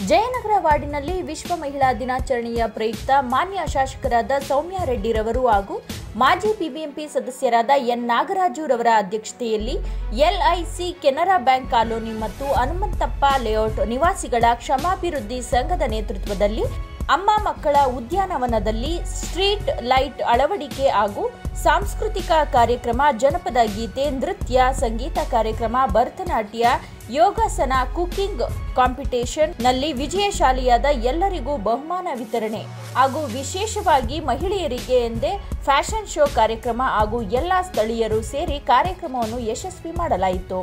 ಜಯನಗರ ವಾರ್ಡಿನಲ್ಲಿ ವಿಶ್ವ ಮಹಿಳಾ ದಿನಾಚರಣೆಯ ಪ್ರಯುಕ್ತ ಮಾನ್ಯ ಶಾಸಕರಾದ ಸೌಮ್ಯ ರೆಡ್ಡಿರವರು ಹಾಗೂ ಮಾಜಿ ಬಿಬಿಎಂಪಿ ಸದಸ್ಯರಾದ ಎನ್ ನಾಗರಾಜುರವರ ಅಧ್ಯಕ್ಷತೆಯಲ್ಲಿ ಎಲ್ಐಸಿ ಕೆನರಾ ಬ್ಯಾಂಕ್ ಕಾಲೋನಿ ಮತ್ತು ಹನುಮಂತಪ್ಪ ಲೇಔಟ್ ನಿವಾಸಿಗಳ ಕ್ಷಮಾಭಿವೃದ್ಧಿ ಸಂಘದ ನೇತೃತ್ವದಲ್ಲಿ ಅಮ್ಮ ಮಕ್ಕಳ ಉದ್ಯಾನವನದಲ್ಲಿ ಸ್ಟ್ರೀಟ್ ಲೈಟ್ ಅಳವಡಿಕೆ ಹಾಗೂ ಸಾಂಸ್ಕೃತಿಕ ಕಾರ್ಯಕ್ರಮ ಜನಪದ ಗೀತೆ ನೃತ್ಯ ಸಂಗೀತ ಕಾರ್ಯಕ್ರಮ ಭರತನಾಟ್ಯ ಯೋಗಾಸನ ಕುಕಿಂಗ್ ಕಾಂಪಿಟೇಷನ್ ನಲ್ಲಿ ವಿಜಯಶಾಲಿಯಾದ ಎಲ್ಲರಿಗೂ ಬಹುಮಾನ ವಿತರಣೆ ಹಾಗೂ ವಿಶೇಷವಾಗಿ ಮಹಿಳೆಯರಿಗೆ ಎಂದೇ ಫ್ಯಾಷನ್ ಶೋ ಕಾರ್ಯಕ್ರಮ ಹಾಗೂ ಎಲ್ಲ ಸ್ಥಳೀಯರು ಸೇರಿ ಕಾರ್ಯಕ್ರಮವನ್ನು ಯಶಸ್ವಿ ಮಾಡಲಾಯಿತು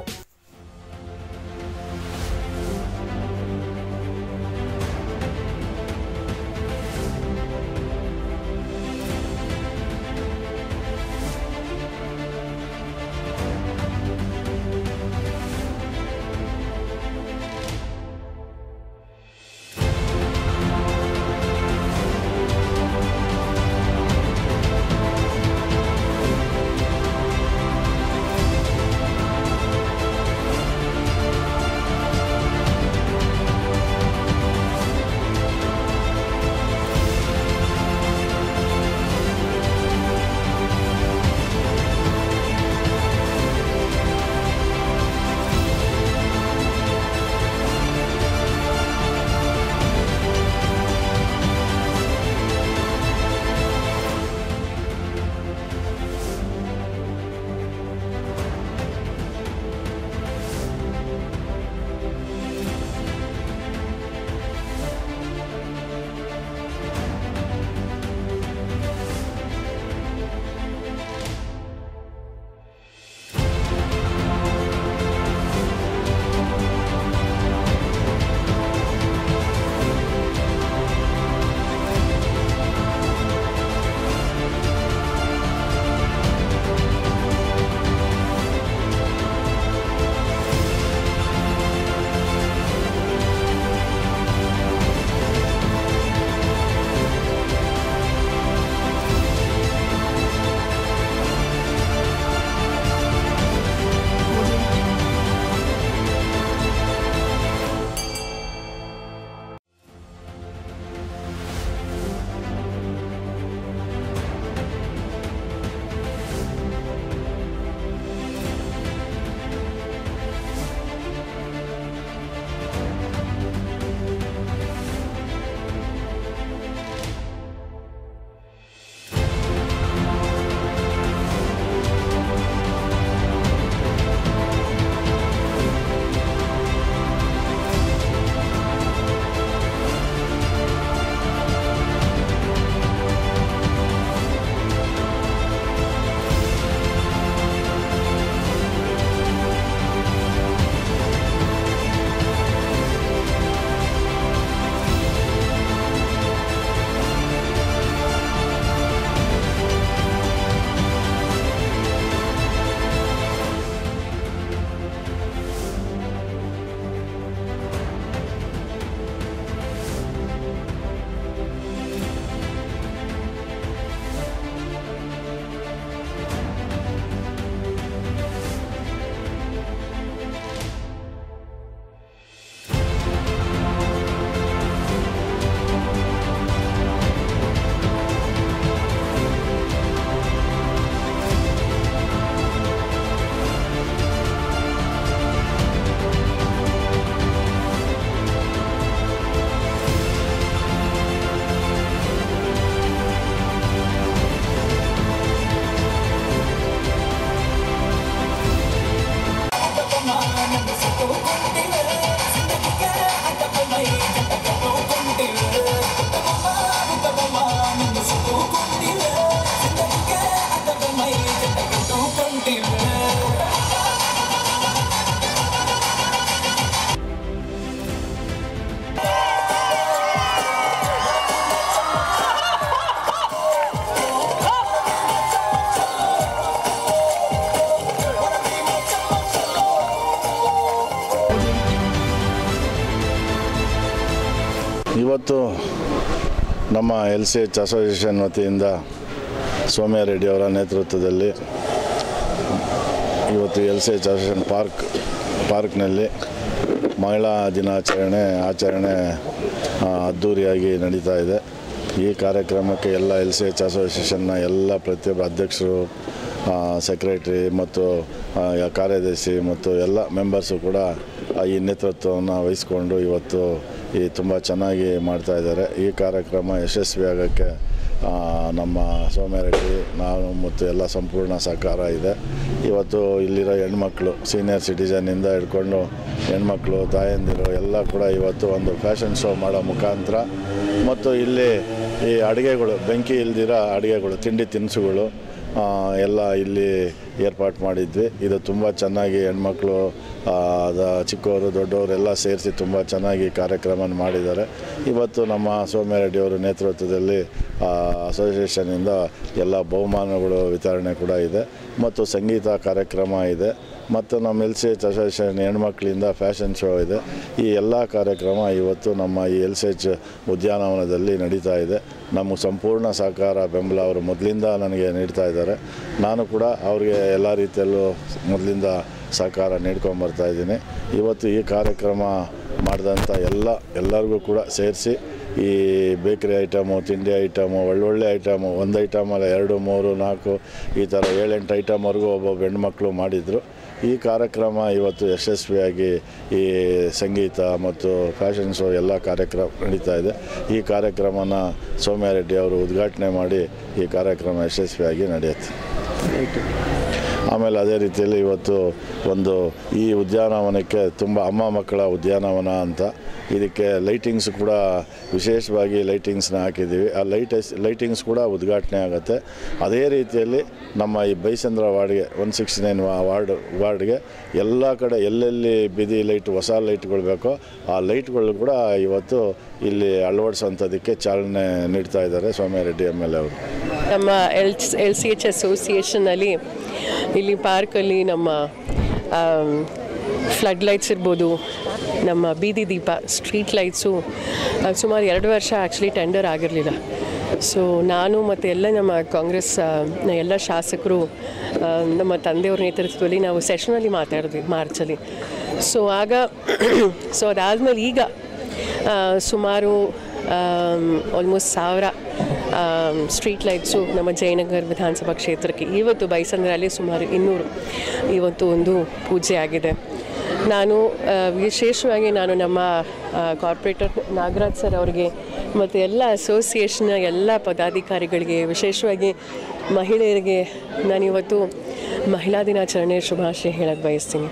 ಇವತ್ತು ನಮ್ಮ ಎಲ್ ಸಿ ಎಚ್ ಅಸೋಸಿಯೇಷನ್ ವತಿಯಿಂದ ಸೌಮ್ಯ ರೆಡ್ಡಿ ಅವರ ನೇತೃತ್ವದಲ್ಲಿ ಇವತ್ತು L C H association park ಪಾರ್ಕ್ನಲ್ಲಿ ಮಹಿಳಾ ದಿನಾಚರಣೆ ಆಚರಣೆ ಆ, ಅದ್ಧೂರಿಯಾಗಿ ನಡೀತಾ ಇದೆ ಈ ಕಾರ್ಯಕ್ರಮಕ್ಕೆ ಎಲ್ಲ ಎಲ್ ಸಿ ಎಚ್ ಅಸೋಸಿಯೇಷನ್ನ ಎಲ್ಲ ಪ್ರತಿಯೊಬ್ಬ ಅಧ್ಯಕ್ಷರು ಸೆಕ್ರೆಟ್ರಿ ಮತ್ತು ಆ, ಯ- ಕಾರ್ಯದರ್ಶಿ ಮತ್ತು ಎಲ್ಲ ಮೆಂಬರ್ಸು ಕೂಡ ಆ, ಈ ನೇತೃತ್ವವನ್ನು ವಹಿಸ್ಕೊಂಡು ಇವತ್ತು ಈ ತುಂಬ ಚೆನ್ನಾಗಿ ಮಾಡ್ತಾ ಇದ್ದಾರೆ ಈ ಕಾರ್ಯಕ್ರಮ ಯಶಸ್ವಿ ಆಗೋಕ್ಕೆ ಆ, ನಮ್ಮ ಸೌಮ್ಯರೆಡ್ಡಿ ನಾವು ಮತ್ತು ಎಲ್ಲ ಸಂಪೂರ್ಣ ಸಹಕಾರ ಇದೆ ಇವತ್ತು ಇಲ್ಲಿರೋ ಹೆಣ್ಮಕ್ಳು ಸೀನಿಯರ್ ಸಿಟಿಸನ್ನಿಂದ ಹಿಡ್ಕೊಂಡು ಹೆಣ್ಮಕ್ಳು ತಾಯಂದಿರು ಎಲ್ಲ ಕೂಡ ಇವತ್ತು ಒಂದು ಫ್ಯಾಷನ್ ಶೋ ಮಾಡೋ ಮುಖಾಂತರ ಮತ್ತು ಇಲ್ಲಿ ಈ ಅಡುಗೆಗಳು ಬೆಂಕಿ ಇಲ್ದಿರ ಅಡುಗೆಗಳು ತಿಂಡಿ ತಿನಿಸುಗಳು ಆ, ಎಲ್ಲ ಇಲ್ಲಿ ಏರ್ಪಾಟ್ ಮಾಡಿದ್ವಿ ಇದು ತುಂಬ ಚೆನ್ನಾಗಿ ಹೆಣ್ಮಕ್ಳು ಆ, ಅದ ಚಿಕ್ಕವರು ದೊಡ್ಡವರು ಎಲ್ಲ ಸೇರಿಸಿ ತುಂಬ ಚೆನ್ನಾಗಿ ಕಾರ್ಯಕ್ರಮ ಮಾಡಿದ್ದಾರೆ ಇವತ್ತು ನಮ್ಮ ಸೌಮ್ಯರೆಡ್ಡಿ ಅವರ ನೇತೃತ್ವದಲ್ಲಿ ಅಸೋಸಿಯೇಷನಿಂದ ಎಲ್ಲ ಬಹುಮಾನಗಳು ವಿತರಣೆ ಕೂಡ ಇದೆ ಮತ್ತು ಸಂಗೀತ ಕಾರ್ಯಕ್ರಮ ಇದೆ ಮತ್ತು ನಮ್ಮ ಎಲ್ ಸಿ ಎಚ್ ಅಸೋಸಿಯೇಷನ್ ಹೆಣ್ಮಕ್ಳಿಂದ ಫ್ಯಾಷನ್ ಶೋ ಇದೆ ಈ ಎಲ್ಲ ಕಾರ್ಯಕ್ರಮ ಇವತ್ತು ನಮ್ಮ ಈ ಎಲ್ ಸಿ ಎಚ್ ಉದ್ಯಾನವನದಲ್ಲಿ ನಡೀತಾ ಇದೆ ನಮ್ಮ ಸಂಪೂರ್ಣ ಸಹಕಾರ ಬೆಂಬಲ ಅವರು ಮೊದಲಿಂದ ನನಗೆ ನೀಡ್ತಾ ಇದ್ದಾರೆ ನಾನು ಕೂಡ ಅವ್ರಿಗೆ ಎಲ್ಲ ರೀತಿಯಲ್ಲೂ ಮೊದಲಿಂದ ಸಹಕಾರ ನೀಡ್ಕೊಂಬರ್ತಾ ಇದ್ದೀನಿ ಇವತ್ತು ಈ ಕಾರ್ಯಕ್ರಮ ಮಾಡಿದಂಥ ಎಲ್ಲ ಎಲ್ಲರಿಗೂ ಕೂಡ ಸೇರಿಸಿ ಈ ಬೇಕ್ರಿ ಐಟಮು ತಿಂಡಿ ಐಟಮು ಒಳ್ಳೊಳ್ಳೆ ಐಟಮು ಒಂದು ಐಟಮ್ ಅಲ್ಲ ಎರಡು ಮೂರು ನಾಲ್ಕು ಈ ಥರ ಏಳೆಂಟು ಐಟಮ್ವರೆಗೂ ಒಬ್ಬೊಬ್ಬ ಹೆಣ್ಮಕ್ಳು ಮಾಡಿದರು ಈ ಕಾರ್ಯಕ್ರಮ ಇವತ್ತು ಯಶಸ್ವಿಯಾಗಿ ಈ ಸಂಗೀತ ಮತ್ತು ಫ್ಯಾಷನ್ ಶೋ ಎಲ್ಲ ಕಾರ್ಯಕ್ರಮ ನಡೀತಾ ಇದೆ ಈ ಕಾರ್ಯಕ್ರಮನ ಸೌಮ್ಯಾರೆಡ್ಡಿ ಅವರು ಉದ್ಘಾಟನೆ ಮಾಡಿ ಈ ಕಾರ್ಯಕ್ರಮ ಯಶಸ್ವಿಯಾಗಿ ನಡೆಯುತ್ತೆ ಆಮೇಲೆ ಅದೇ ರೀತಿಯಲ್ಲಿ ಇವತ್ತು ಒಂದು ಈ ಉದ್ಯಾನವನಕ್ಕೆ ತುಂಬ ಅಮ್ಮ ಮಕ್ಕಳ ಉದ್ಯಾನವನ ಅಂತ ಇದಕ್ಕೆ ಲೈಟಿಂಗ್ಸ್ ಕೂಡ ವಿಶೇಷವಾಗಿ ಲೈಟಿಂಗ್ಸ್ನ ಹಾಕಿದ್ದೀವಿ ಆ ಲೈಟಸ್ ಲೈಟಿಂಗ್ಸ್ ಕೂಡ ಉದ್ಘಾಟನೆ ಆಗುತ್ತೆ ಅದೇ ರೀತಿಯಲ್ಲಿ ನಮ್ಮ ಈ ಬೈಸಂದ್ರ ವಾರ್ಡ್ಗೆ ಒನ್ ಸಿಕ್ಸ್ಟಿ ನೈನ್ ವಾರ್ಡ್ ವಾರ್ಡ್ಗೆ ಎಲ್ಲ ಕಡೆ ಎಲ್ಲೆಲ್ಲಿ ಬೀದಿ ಲೈಟ್ ಹೊಸ ಲೈಟ್ಗಳು ಬೇಕೋ ಆ ಲೈಟ್ಗಳು ಕೂಡ ಇವತ್ತು ಇಲ್ಲಿ ಅಳವಡಿಸೋಂಥದ್ದಕ್ಕೆ ಚಾಲನೆ ನೀಡ್ತಾ ಇದ್ದಾರೆ ಸೌಮ್ಯಾರೆಡ್ಡಿ ಎಮ್ ಎಲ್ ಎ ಅವರು ನಮ್ಮ ಎಲ್ ಎಲ್ ಸಿ ಎಚ್ ಅಸೋಸಿಯೇಷನಲ್ಲಿ ಇಲ್ಲಿ ಪಾರ್ಕಲ್ಲಿ ನಮ್ಮ ಫ್ಲಡ್ ಲೈಟ್ಸ್ ಇರ್ಬೋದು ನಮ್ಮ ಬೀದಿ ದೀಪ ಸ್ಟ್ರೀಟ್ ಲೈಟ್ಸು ಸುಮಾರು ಎರಡು ವರ್ಷ ಆ್ಯಕ್ಚುಲಿ ಟೆಂಡರ್ ಆಗಿರಲಿಲ್ಲ ಸೊ ನಾನು ಮತ್ತು ಎಲ್ಲ ನಮ್ಮ ಕಾಂಗ್ರೆಸ್ ಆ, ಎಲ್ಲ ಶಾಸಕರು ಆ, ನಮ್ಮ ತಂದೆಯವ್ರ ನೇತೃತ್ವದಲ್ಲಿ ನಾವು ಸೆಷನಲ್ಲಿ ಮಾತಾಡಿದ್ವಿ ಮಾರ್ಚಲ್ಲಿ ಸೊ ಆಗ ಸೊ ಅದಾದಮೇಲೆ ಈಗ ಆ, ಸುಮಾರು ಆಲ್ಮೋಸ್ಟ್ ಸಾವಿರ ಸ್ಟ್ರೀಟ್ ಲೈಟ್ಸು ನಮ್ಮ ಜಯನಗರ ವಿಧಾನಸಭಾ ಕ್ಷೇತ್ರಕ್ಕೆ ಇವತ್ತು ಬೈಸಂದ್ರಲ್ಲಿ ಸುಮಾರು ಇನ್ನೂರು ಇವತ್ತು ಒಂದು ಪೂಜೆ ಆಗಿದೆ ನಾನು ಆ, ವಿಶೇಷವಾಗಿ ನಾನು ನಮ್ಮ ಕಾರ್ಪೊರೇಟರ್ ನಾಗರಾಜ್ ಸರ್ ಅವರಿಗೆ ಮತ್ತು ಎಲ್ಲ ಅಸೋಸಿಯೇಷನ್ನ ಎಲ್ಲ ಪದಾಧಿಕಾರಿಗಳಿಗೆ ವಿಶೇಷವಾಗಿ ಮಹಿಳೆಯರಿಗೆ ನಾನಿವತ್ತು ಮಹಿಳಾ ದಿನಾಚರಣೆ ಶುಭಾಶಯ ಹೇಳಕ್ಕೆ ಬಯಸ್ತೀನಿ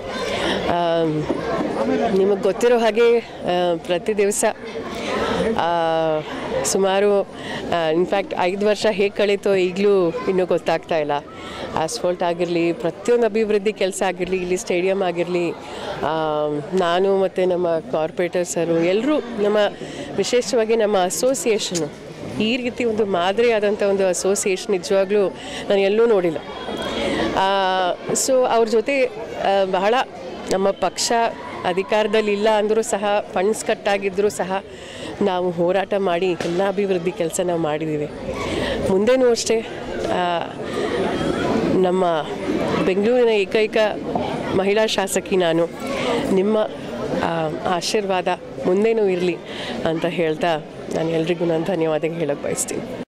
ನಿಮಗೆ ಗೊತ್ತಿರೋ ಹಾಗೆ ಆ, ಪ್ರತಿ ದಿವಸ ಆ, ಸುಮಾರು ಇನ್ಫ್ಯಾಕ್ಟ್ ಐದು ವರ್ಷ ಹೇಗೆ ಕಳೀತೋ ಈಗಲೂ ಇನ್ನೂ ಗೊತ್ತಾಗ್ತಾ ಇಲ್ಲ ಆಸ್ಫಾಲ್ಟ್ ಆಗಿರಲಿ ಪ್ರತಿಯೊಂದು ಅಭಿವೃದ್ಧಿ ಕೆಲಸ ಆಗಿರಲಿ ಇಲ್ಲಿ ಸ್ಟೇಡಿಯಂ ಆಗಿರಲಿ ನಾನು ಮತ್ತು ನಮ್ಮ ಕಾರ್ಪೊರೇಟರ್ ಸರು ಎಲ್ಲರೂ ನಮ್ಮ ವಿಶೇಷವಾಗಿ ನಮ್ಮ ಅಸೋಸಿಯೇಷನು ಈ ರೀತಿ ಒಂದು ಮಾದರಿಯಾದಂಥ ಒಂದು ಅಸೋಸಿಯೇಷನ್ ನಿಜವಾಗ್ಲೂ ನಾನು ಎಲ್ಲೂ ನೋಡಿಲ್ಲ ಸೊ ಅವ್ರ ಜೊತೆ ಆ, ಬಹಳ ನಮ್ಮ ಪಕ್ಷ ಅಧಿಕಾರದಲ್ಲಿ ಇಲ್ಲ ಅಂದರೂ ಸಹ ಫಂಡ್ಸ್ ಕಟ್ಟಾಗಿದ್ದರೂ ಸಹ ನಾವು ಹೋರಾಟ ಮಾಡಿ ಎಲ್ಲ ಅಭಿವೃದ್ಧಿ ಕೆಲಸ ನಾವು ಮಾಡಿದ್ದೀವಿ ಮುಂದೇನೂ ಅಷ್ಟೇ ಆ, ನಮ್ಮ ಬೆಂಗಳೂರಿನ ಏಕೈಕ ಮಹಿಳಾ ಶಾಸಕಿ ನಾನು ನಿಮ್ಮ ಆ, ಆಶೀರ್ವಾದ ಮುಂದೇನೂ ಇರಲಿ ಅಂತ ಹೇಳ್ತಾ ನಾನು ಎಲ್ರಿಗೂ ನಾನು ಧನ್ಯವಾದ ಹೇಳಕ್ಕೆ ಬಯಸ್ತೀನಿ